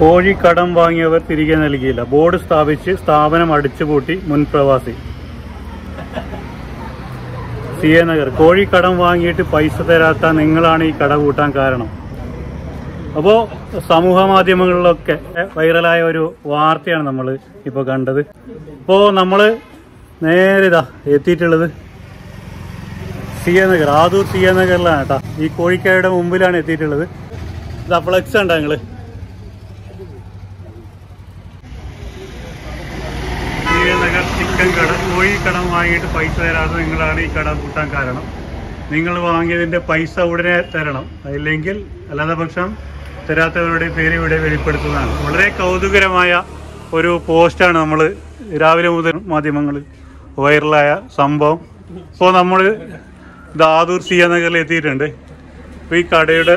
കോഴി കടം വാങ്ങിയവർ തിരികെ നൽകിയില്ല ബോർഡ് സ്ഥാപിച്ച് സ്ഥാപനം അടിച്ചുപൂട്ടി മുൻ പ്രവാസി സി എ നഗർ കോഴി കടം വാങ്ങിയിട്ട് പൈസ തരാത്ത നിങ്ങളാണ് ഈ കട കൂട്ടാൻ കാരണം അപ്പോൾ സമൂഹ മാധ്യമങ്ങളിലൊക്കെ വൈറലായ ഒരു വാർത്തയാണ് നമ്മൾ ഇപ്പോൾ കണ്ടത് ഇപ്പോൾ നമ്മൾ നേരെ ഇതാ എത്തിയിട്ടുള്ളത് C A Nagar Adoor C A നഗറിലാണ് കേട്ടോ ഈ കോഴിക്കായുടെ മുമ്പിലാണ് എത്തിയിട്ടുള്ളത് ഇതാ ഫ്ലെക്സ് ഉണ്ടോ നിങ്ങള് സി എ നഗർ ചിക്കൻ കട കോഴി കടം വാങ്ങിയിട്ട് പൈസ തരാതെ നിങ്ങളാണ് ഈ കട കൂട്ടാൻ കാരണം നിങ്ങൾ വാങ്ങിയതിന്റെ പൈസ ഉടനെ തരണം അല്ലെങ്കിൽ അല്ലാതെ പക്ഷം തരാത്തവരുടെ പേര് ഇവിടെ വെളിപ്പെടുത്തുന്നതാണ് വളരെ കൗതുകരമായ ഒരു പോസ്റ്റാണ് നമ്മൾ രാവിലെ മുതൽ മാധ്യമങ്ങളിൽ വൈറലായ സംഭവം ഇപ്പോൾ നമ്മൾ ദാദൂർ സിയ നഗറിൽ എത്തിയിട്ടുണ്ട് അപ്പോൾ ഈ കടയുടെ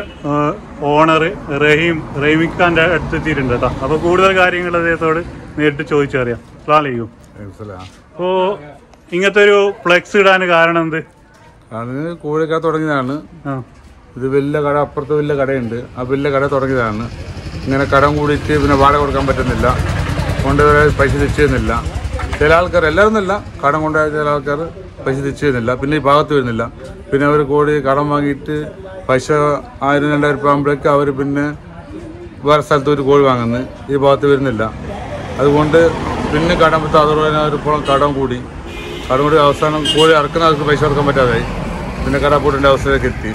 ഓണർ റഹീം റഹീമിഖാൻ്റെ അടുത്ത് എത്തിയിട്ടുണ്ട് കേട്ടോ അപ്പോൾ കൂടുതൽ കാര്യങ്ങൾ അദ്ദേഹത്തോട് നേരിട്ട് ചോദിച്ചറിയാം അസ്ലാമലൈക്കും അപ്പോൾ ഇങ്ങനത്തെ ഒരു ഫ്ലെക്സ് ഇടാൻ കാരണം എന്ത് അത് കോഴിക്കട തുടങ്ങിയതാണ് ആ ഇത് വലിയ കട അപ്പുറത്ത് വലിയ കടയുണ്ട് ആ വലിയ കട തുടങ്ങിയതാണ് ഇങ്ങനെ കടം കൂടിയിട്ട് പിന്നെ വാടക കൊടുക്കാൻ പറ്റുന്നില്ല കൊണ്ടുവരെ പൈസ തിരിച്ചു തരുന്നില്ല ചില ആൾക്കാർ എല്ലാവരും ഒന്നുമില്ല കടം കൊണ്ടുപോയ ചില ആൾക്കാർ പൈസ തിരിച്ചു തരുന്നില്ല പിന്നെ ഈ ഭാഗത്ത് വരുന്നില്ല പിന്നെ അവർ കോടി കടം വാങ്ങിയിട്ട് പൈസ ആയിരം രണ്ടായിരം രൂപ ആകുമ്പോഴേക്ക് അവർ പിന്നെ വേറെ സ്ഥലത്ത് ഒരു കോഴി വാങ്ങുന്നു ഈ ഭാഗത്ത് വരുന്നില്ല അതുകൊണ്ട് പിന്നെ കടം പറ്റും അതുപോലെ ഇപ്പോൾ കടം കൂടി കടം കൂടി അവസാനം കോഴി ഇറക്കുന്ന ആൾക്ക് പൈസ കൊടുക്കാൻ പറ്റാതായി പിന്നെ കട പൂട്ടേണ്ട അവസ്ഥയിലേക്ക് എത്തി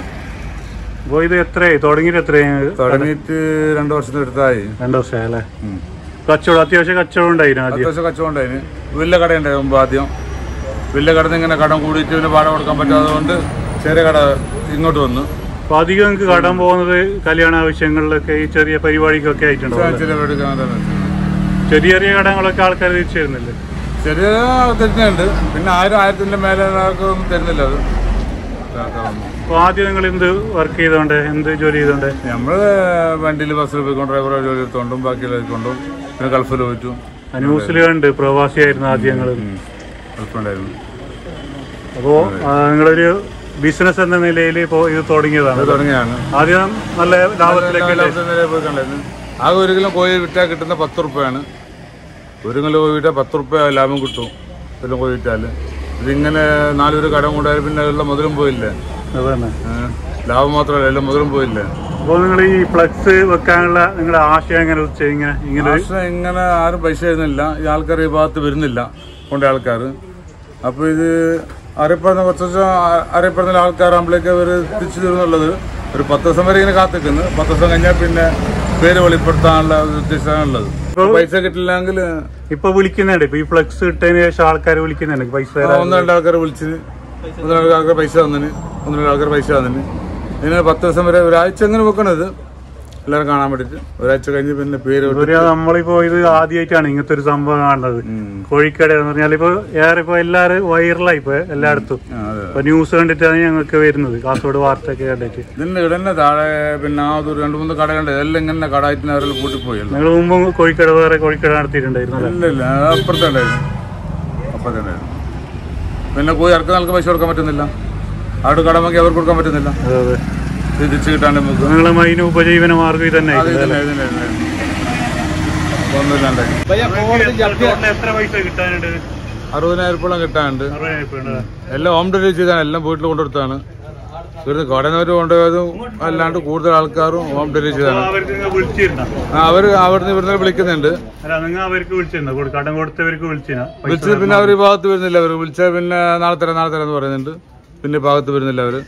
അപ്പോൾ ഇത് എത്രയായി തുടങ്ങിയിട്ട് എത്രയായി തുടങ്ങിയിട്ട് രണ്ടു വർഷത്തിന് അടുത്തായി രണ്ട് വർഷമായി അല്ലേ കച്ചവടം അത്യാവശ്യം കച്ചവടം ഉണ്ടായിരുന്നു ആദ്യം അത്യാവശ്യം കച്ചവടം ഉണ്ടായിന് വലിയ കട ഉണ്ടായിരുന്നു മുമ്പ് ആദ്യം വലിയ കടന്ന് ഇങ്ങനെ കടം കൂടിയിട്ട് പിന്നെ വാടക കൊടുക്കാൻ പറ്റാത്തത് കൊണ്ട് ചെറിയ കട ഇങ്ങോട്ട് വന്നു അപ്പോൾ അധികം നിങ്ങൾക്ക് കടം പോകുന്നത് കല്യാണ ആവശ്യങ്ങളിലൊക്കെ ഈ ചെറിയ പരിപാടിക്കൊക്കെ ആയിട്ടുണ്ടോ ചെറിയ പരിപാടിക്ക് അങ്ങനെ തന്നെ. ചെറിയ ചെറിയ കടങ്ങളൊക്കെ ആൾക്കാർ തിരിച്ചു തരുന്നില്ലേ ചെറിയ തരുന്നുണ്ട് പിന്നെ ആയിരം ആയിരത്തിന്റെ മേലെ ഒന്നും തരുന്നില്ല അത് ആൾക്കാരൊന്നും. അപ്പോൾ ആദ്യം നിങ്ങൾ എന്ത് വർക്ക് ചെയ്തോണ്ട് എന്ത് ജോലി ചെയ്തോണ്ട് നമ്മള് വണ്ടിയിൽ ബസ്സിൽ പോയിക്കൊണ്ട് ഡ്രൈവറെ ജോലി എടുത്തോണ്ടും ബാക്കിയുള്ള കൊണ്ടും പിന്നെ ഗൾഫിൽ പോയിട്ടും ന്യൂസിൽ കണ്ട് പ്രവാസിയായിരുന്നു ആദ്യം ഞങ്ങൾ ഗൾഫുണ്ടായിരുന്നു അപ്പോൾ നിങ്ങളൊരു ബിസിനസ് എന്ന നിലയിൽ ഇപ്പോൾ ഇത് തുടങ്ങിയതാണ് അത് തുടങ്ങിയാണ് ആദ്യം നല്ല ലാഭത്തിലേക്ക് അല്ലേ? പോയി കണ്ടായിരുന്നു ആകെ ഒരു കിലോ കോഴി വിറ്റാൽ കിട്ടുന്ന പത്ത് റുപ്യാണ് ഒരു കിലോ കോഴി വിറ്റാൽ പത്ത് റുപ്യ ലാഭം കിട്ടും ഒരു കിലോ കോഴി വിറ്റാൽ ഇതിങ്ങനെ നാലൊരു കടം കൊണ്ടായാലും പിന്നെ ഉള്ള മുതലും പോയില്ലേ അത് തന്നെ ഏ? ലാഭം മാത്രമല്ല എല്ലാം മുതലും പോയില്ലേ അപ്പോൾ നിങ്ങൾ ഈ ഫ്ലക്സ് വെക്കാനുള്ള നിങ്ങളുടെ ആശയം എങ്ങനെ വെച്ച് ഇങ്ങനെ ഇങ്ങനെ ഒരു- പക്ഷെ ഇങ്ങനെ ആരും പൈസ തരുന്നില്ല ഈ ആൾക്കാർ ഈ ഭാഗത്ത് വരുന്നില്ല കൊണ്ട ആൾക്കാർ അപ്പോൾ ഇത് അറിയപ്പെടുന്ന കുറച്ച് ദിവസം ആ- അറിയപ്പെടുന്ന ആൾക്കാരാകുമ്പോഴേക്ക് അവർ തിരിച്ചു തരുന്നുള്ളത് ഒരു പത്ത് ദിവസം വരെ ഇങ്ങനെ കാത്തിക്കുന്നു പത്ത് ദിവസം കഴിഞ്ഞാൽ പിന്നെ പേര് വെളിപ്പെടുത്താനുള്ള ഒരു ഉദ്ദേശമാണുള്ളത് പൈസ കിട്ടില്ലെങ്കിൽ ഇപ്പൊ വിളിക്കുന്നുണ്ട് ഇപ്പൊ ഈ ഫ്ലക്സ് ഇട്ടതിന് ശേഷം ആൾക്കാർ വിളിക്കുന്നുണ്ട് പൈസ ആ, തരാൻ ഒന്ന് രണ്ട് ആൾക്കാർ വിളിച്ചിന് ഒന്ന് രണ്ട് ആൾക്കാർ പൈസ തന്നിന് ഒന്ന് രണ്ട് ആൾക്കാർ പൈസ തന്നിന് ഇങ്ങനെ പത്ത് ദിവസം വരെ ഒരാഴ്ച അങ്ങനെ വെക്കണത് എല്ലാവരും കാണാൻ വേണ്ടിയിട്ട് ഒരാഴ്ച കഴിഞ്ഞ് പിന്നെ പേര് വിട്ട് ഒരു നമ്മളിപ്പോ ഇത് ആദ്യമായിട്ടാണ് ഇങ്ങനത്തെ ഒരു സംഭവം കാണുന്നത് ഉം. കോഴിക്കട എന്ന് പറഞ്ഞാൽ ഇപ്പൊ ഏറെ ഇപ്പൊ എല്ലാരും വൈറലായി ഇപ്പൊ എല്ലായിടത്തും ആ, അതെ ഇപ്പൊ ന്യൂസ് കണ്ടിട്ടാണ് ഞങ്ങൾക്ക് വരുന്നത് കാസർഗോഡ് വാർത്തയൊക്കെ കണ്ടിട്ട് ഇതിന്റെ ഇവിടെ തന്നെ താഴെ പിന്നെ ആ ഒരു രണ്ട് മൂന്ന് കടകളുണ്ട് എല്ലാം ഇങ്ങനെ കടായിട്ട് അവരെല്ലാം കൂട്ടിപ്പോയല്ലോ നിങ്ങൾ മുമ്പ് കോഴിക്കട വേറെ കോഴിക്കട നടത്തിയിട്ടുണ്ടായിരുന്നു അല്ലേ? ഇല്ല ഇല്ല അത് അപ്പുറത്തെ ഉണ്ടായിരുന്നു അപ്പുറത്തെ ഉണ്ടായിരുന്നു പിന്നെ പോയി ഇറക്കുന്ന ആൾക്ക് പൈസ കൊടുക്കാൻ പറ്റുന്നില്ല അവിടെ കടം വാങ്ങി അവർക്ക് കൊടുക്കാൻ പറ്റുന്നില്ല അതെ അതെ ഇത് തിരിച്ച് കിട്ടാണ്ട് നമുക്ക് നിങ്ങളെ മൈന ഉപജീവന മാർഗം ഇത് തന്നെ അത് ഇതില്ല ഇതില്ല ഒന്നുമില്ലാണ്ടായി എത്ര പൈസ കിട്ടാനുണ്ട് അറുപതിനായിരം രൂപ കിട്ടാനുണ്ട് അറുപതിനായിരം ഉറുപ്പിക ഉണ്ട്. എല്ലാം ഹോം ഡെലിവറി ചെയ്താണ് എല്ലാം വീട്ടിൽ കൊണ്ടുകൊടുത്താണ് ഇവിടുന്ന് കടനവർ കൊണ്ടുപോയതും അല്ലാണ്ട് കൂടുതൽ ആൾക്കാരും ഹോം ഡെലിവറി അപ്പൊ ചെയ്താണ് അവർക്ക് നിങ്ങൾ വിളിച്ചിരുന്ന അവർ അവിടുന്ന് ഇവിടുന്ന് വിളിക്കുന്നുണ്ട് അല്ല നിങ്ങൾ അവർക്ക് വിളിച്ചിരുന്ന കടം കൊടുത്തവർക്ക് വിളിച്ചിരുന്ന വിളിച്ചത് പിന്നെ അവർ ഈ ഭാഗത്ത് വരുന്നില്ല അവർ വിളിച്ചാൽ പിന്നെ നാളെ തരാം നാളെ തരാം എന്ന് പറയുന്നുണ്ട് പിന്നെ ഈ ഭാഗത്ത് വരുന്നില്ല അവര്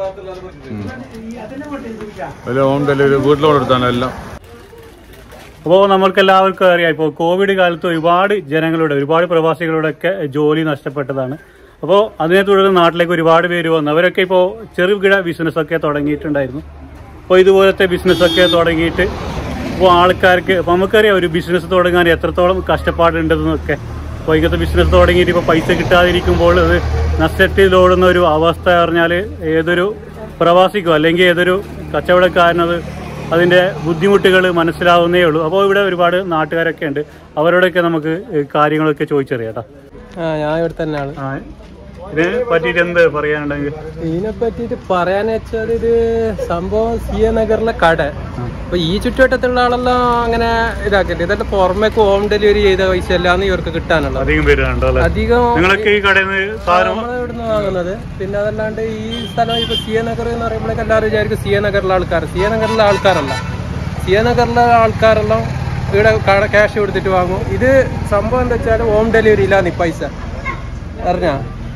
ഒരു ഹോം ഡെലിവറി വീട്ടിൽ കൊടുത്താണ് എല്ലാം അപ്പോൾ നമ്മൾക്ക് എല്ലാവർക്കും അറിയാം ഇപ്പോൾ കോവിഡ് കാലത്ത് ഒരുപാട് ജനങ്ങളുടെ ഒരുപാട് പ്രവാസികളുടെ ഒക്കെ ജോലി നഷ്ടപ്പെട്ടതാണ് അപ്പോൾ അതിനെ തുടർന്ന് നാട്ടിലേക്ക് ഒരുപാട് പേര് വന്നു അവരൊക്കെ ഇപ്പോൾ ചെറുകിട ബിസിനസ്സൊക്കെ തുടങ്ങിയിട്ടുണ്ടായിരുന്നു അപ്പോൾ ഇതുപോലത്തെ ബിസിനസ്സൊക്കെ തുടങ്ങിയിട്ട് ഇപ്പോൾ ആൾക്കാർക്ക് ഇപ്പോൾ നമുക്കറിയാം ഒരു ബിസിനസ് തുടങ്ങാൻ എത്രത്തോളം കഷ്ടപ്പാടുണ്ടെന്നൊക്കെ അപ്പോൾ ഇങ്ങനത്തെ ബിസിനസ് തുടങ്ങിയിട്ട് ഇപ്പോൾ പൈസ കിട്ടാതിരിക്കുമ്പോൾ അത് നഷ്ടത്തിലോടുന്ന ഒരു അവസ്ഥ പറഞ്ഞാൽ ഏതൊരു പ്രവാസിക്കോ അല്ലെങ്കിൽ ഏതൊരു കച്ചവടക്കാരനത് അതിൻ്റെ ബുദ്ധിമുട്ടുകൾ മനസ്സിലാവുന്നേ ഉള്ളൂ അപ്പോൾ ഇവിടെ ഒരുപാട് നാട്ടുകാരൊക്കെ ഉണ്ട് അവരോടൊക്കെ നമുക്ക് കാര്യങ്ങളൊക്കെ ചോദിച്ചറിയാം കേട്ടോ ആ ഞാൻ ഇവിടെ തന്നെയാണ് ആ ഇതിനെ പറ്റിയിട്ട് എന്ത് പറയാനുണ്ടെങ്കിൽ ഇതിനെ പറ്റിയിട്ട് പറയാന്ന് വെച്ചാൽ ഇത് സംഭവം സി എ നഗറിലെ കട അപ്പൊ ഈ ചുറ്റുവട്ടത്തുള്ള ആളെല്ലാം അങ്ങനെ ഇതാക്കില്ല ഇതെല്ലാം പുറമേക്ക് ഹോം ഡെലിവറി ചെയ്ത പൈസ അല്ലാന്ന് ഇവർക്ക് കിട്ടാനുള്ളത് അധികം പേരുണ്ടോ അല്ലെ അധികം നിങ്ങളൊക്കെ ഈ കടയിൽ നിന്ന് സാധനം നമ്മളെ ഇവിടുന്ന് വാങ്ങുന്നത് പിന്നെ അതല്ലാണ്ട് ഈ സ്ഥലം ഇപ്പൊ സി എ നഗർ എന്ന് പറയുമ്പോഴേക്ക് എല്ലാവരും വിചാരിക്കും സി എ നഗറിലെ ആൾക്കാർ സി എ നഗറിലെ ആൾക്കാരല്ല സി എ നഗറിലെ ആൾക്കാരെല്ലാം ഇവിടെ കട ക്യാഷ് കൊടുത്തിട്ട് വാങ്ങും ഇത് സംഭവം എന്താ വെച്ചാൽ ഹോം ഡെലിവറി ഇല്ലാന്ന് ഈ പൈസ അറിഞ്ഞാ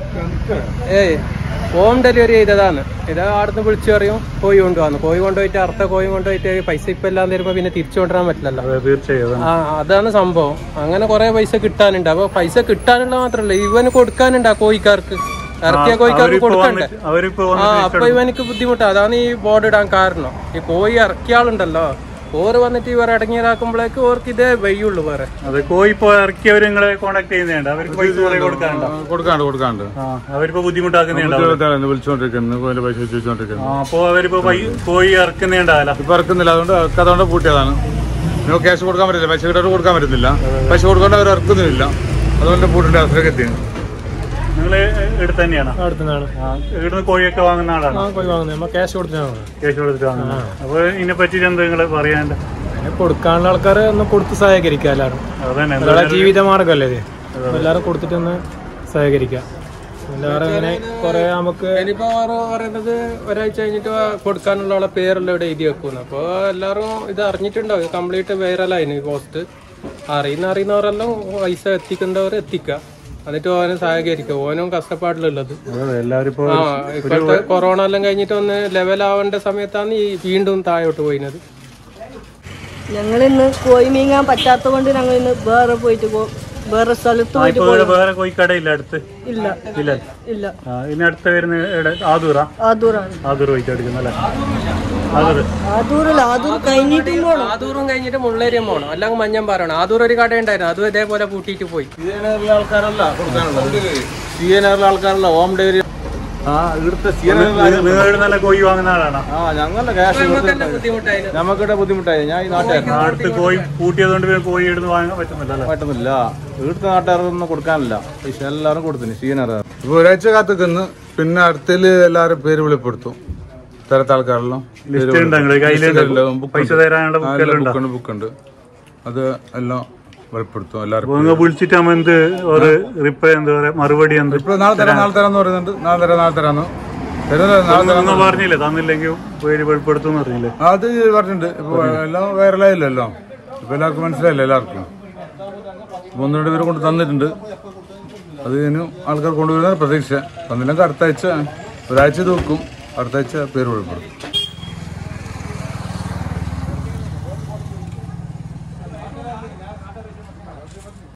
ഏയ് ഹോം ഡെലിവറി ചെയ്തതാണ് ഇത് ആടുന്ന് വിളിച്ചു പറയും കോഴി കൊണ്ടുവന്നു കോഴി കൊണ്ടുപോയിട്ട് അർത്ഥ കോഴി കൊണ്ടുപോയിട്ട് പൈസ ഇപ്പം എല്ലാം തരുമ്പോൾ പിന്നെ തിരിച്ചു കൊണ്ടുവരാൻ പറ്റില്ലല്ലോ അതെ തീർച്ചയായും ആ അതാണ് സംഭവം അങ്ങനെ കുറെ പൈസ കിട്ടാനുണ്ട് അപ്പൊ പൈസ കിട്ടാനുള്ള മാത്രല്ല ഇവന് കൊടുക്കാനുണ്ട് ആ കോഴിക്കാർക്ക് ഇറക്കിയ കോഴിക്കാർക്ക് അവരിപ്പോ കൊടുക്കണ്ടേ വന്നിട്ട് അവരിപ്പോ ആ വന്നിട്ട് അപ്പൊ ഇവനിക്ക് ബുദ്ധിമുട്ടാ അതാണ് ഈ ബോർഡ് ഇടാൻ കാരണം ഈ കോഴി ഇറക്കിയ ആളുണ്ടല്ലോ ഓറ് വന്നിട്ട് ഇവർ ഇടങ്ങിയതാക്കുമ്പോഴേക്ക് ഓർക്ക് ഇതേ വയ്യുള്ളൂ വേറെ അതെ കോഴിപ്പോ ഇറക്കിയവർ നിങ്ങളെ കോണ്ടാക്ട് ചെയ്യുന്നുണ്ട് അവർക്ക് പൈസ കുറെ കൊടുക്കാനുണ്ടോ കൊടുക്കാണ്ട് കൊടുക്കാണ്ട് ആ അവരിപ്പോ ബുദ്ധിമുട്ടാക്കുന്നുണ്ടാവും ബുദ്ധിമുട്ടാണ് വിളിച്ചുകൊണ്ടിരിക്കുന്നത് കോയിന്റെ പൈസ ചോദിച്ചുകൊണ്ടിരിക്കുന്നത് ആ അപ്പോ അവരിപ്പോ പൈ- കോഴി ഇറക്കുന്നുണ്ടാവില്ല ഇപ്പൊ ഇറക്കുന്നില്ല അതുകൊണ്ട് അതുകൊണ്ട് പൂട്ടിയതാണ് നിങ്ങൾ ക്യാഷ് കൊടുക്കാൻ പറ്റില്ല പൈസ കിട്ടാൻ കൊടുക്കാൻ പറ്റുന്നില്ല പൈസ കൊടുക്കേണ്ട അവർ ഇറക്കുന്നില്ല അതുകൊണ്ട് പൂട്ടിന്റെ അവസരമൊക്കെ എത്തി നിങ്ങൾ എടുത്ത് തന്നെയാണ് അടുത്തുനിന്നാണ് ആ ഇവിടുന്ന് കോഴിയൊക്കെ വാങ്ങുന്ന ആളാണ് കോഴി വാങ്ങുന്നത് നമ്മൾ ക്യാഷ് കൊടുത്തിട്ടാണ് കേസ് കൊടുത്തിട്ട് വാങ്ങുന്നത് അപ്പൊ ഇതിനെ പറ്റിയിട്ട് എന്താ നിങ്ങൾ പറയാണ്ട് കൊടുക്കാനുള്ള ആൾക്കാരെ ഒന്ന് കൊടുത്ത് സഹകരിക്കുക എല്ലാവരും അതന്നെ ഒരാളെ ജീവിത മാർഗമല്ലേ ഇത് എല്ലാവരും കൊടുത്തിട്ടൊന്ന് സഹകരിക്കാം എല്ലാവരും അങ്ങനെ കുറെ നമുക്ക് ഇനിയിപ്പോ പറയുന്നത് ഒരാഴ്ച കഴിഞ്ഞിട്ട് കൊടുക്കാനുള്ള ആളെ പേരെല്ലാം ഇവിടെ എഴുതി വെക്കുന്നു അപ്പോൾ എല്ലാവരും ഇത് അറിഞ്ഞിട്ടുണ്ടാവും കംപ്ലീറ്റ് വൈറലായിരുന്നു ഈ പോസ്റ്റ് അറിയുന്ന അറിയുന്നവരെല്ലാം പൈസ എത്തിക്കേണ്ടവർ എത്തിക്കുക എന്നിട്ട് ഓനെ സഹകരിക്കുക ഓനും കഷ്ടപ്പാടിലുള്ളത് അതെ എല്ലാവരും ഇപ്പോ ആ ഇപ്പോഴത്തെ കൊറോണ എല്ലാം കഴിഞ്ഞിട്ട് ഒന്ന് ലെവലാവേണ്ട സമയത്താണ് ഈ വീണ്ടും താഴോട്ട് പോയിന്നത് ഞങ്ങൾ ഇന്ന് കോഴി മീങ്ങാൻ പറ്റാത്ത കൊണ്ട് ഞങ്ങൾ ഇന്ന് വേറെ പോയിട്ട് പോ വേറെ സ്ഥലത്ത് പോയിട്ട് ഇപ്പൊ ഇവിടെ വേറെ കോഴിക്കടയില്ല അടുത്ത് ഇല്ല ഇല്ല ഇല്ല ആ ഇനി അടുത്ത് വരുന്ന ഇവിടെ ആദൂറാ ആദൂറാണ് ആദൂർ പോയിട്ട് എടുക്കുന്നല്ലേ ആദൂർ ആദൂറില്ല ആദൂർ കഴിഞ്ഞിട്ടും പോണം ആദൂറും കഴിഞ്ഞിട്ട് മുള്ളേരിയം പോകണം അല്ലെങ്കിൽ മഞ്ഞമ്പാറാണ് ആദൂർ ഒരു കട ഉണ്ടായിരുന്നു അതും ഇതേപോലെ പൂട്ടിയിട്ട് പോയി ആൾക്കാരല്ല കൊടുക്കാനുള്ളത് സി എൻ ആൾക്കാരല്ല ഹോം ഡെലിവറി ആ ഇവിടുത്തെ സി എൻ നിങ്ങൾ നല്ല കോഴി വാങ്ങുന്ന ആളാണോ ആ ഞങ്ങളുടെ ക്യാഷ് ബുദ്ധിമുട്ടായിരുന്നു നമുക്കിവിടെ ബുദ്ധിമുട്ടായി ഞാൻ ഈ നാട്ടുകാരൻ അടുത്ത് കോഴി പൂട്ടിയതുകൊണ്ട് പിന്നെ കോഴി എടുത്ത് വാങ്ങാൻ പറ്റുന്നില്ല അല്ലേ പറ്റുന്നില്ല ഇവിടുത്തെ നാട്ടുകാർക്കൊന്നും കൊടുക്കാനില്ല പൈസ എല്ലാവരും കൊടുത്തിന് സി എൻ ആർ ഇപ്പൊ ഒരാഴ്ച കാത്തുനിന്ന് പിന്നെ അടുത്തതില് എല്ലാവരും പേര് വെളിപ്പെടുത്തും ഇത്തരത്തെ ആൾക്കാരെല്ലാം ലിസ്റ്റ് ഉണ്ട് നിങ്ങളുടെ കയ്യിലുണ്ട് പൈസ തരാനുള്ള ബുക്കെല്ലാം ഉണ്ടോ ബുക്കുണ്ട് ബുക്കുണ്ട് അത് എല്ലാം വെളിപ്പെടുത്തും എല്ലാവരും അപ്പൊ നിങ്ങൾ വിളിച്ചിട്ട് നമ്മ എന്ത് ഒരു റിപ്ലൈ എന്താ പറയാ മറുപടി എന്ത് ഇപ്പൊ നാളെ തരാം നാളെ തരാന്ന് പറയുന്നുണ്ട് നാളെ തരാം നാളെ തരാന്ന് തരുന്നത് നാളെ തരാം നിങ്ങൾ പറഞ്ഞില്ലേ തന്നില്ലെങ്കിൽ പേര് വെളിപ്പെടുത്തും പറഞ്ഞില്ലേ അത് പറഞ്ഞിട്ടുണ്ട് ഇപ്പൊ എല്ലാം വൈറലായില്ലോ എല്ലാം ഇപ്പൊ എല്ലാവർക്കും മനസ്സിലായില്ല എല്ലാവർക്കും ഇപ്പൊ ഒന്ന് രണ്ട് പേര് കൊണ്ട് തന്നിട്ടുണ്ട് അത് ഇനിയും ആൾക്കാർ കൊണ്ടുവരുന്ന പ്രതീക്ഷ തന്നില്ലെങ്കിൽ അടുത്ത ആഴ്ച ഒരാഴ്ച ഇത് വെക്കും അടുത്ത ആഴ്ച പേര് വെളിപ്പെടുത്തും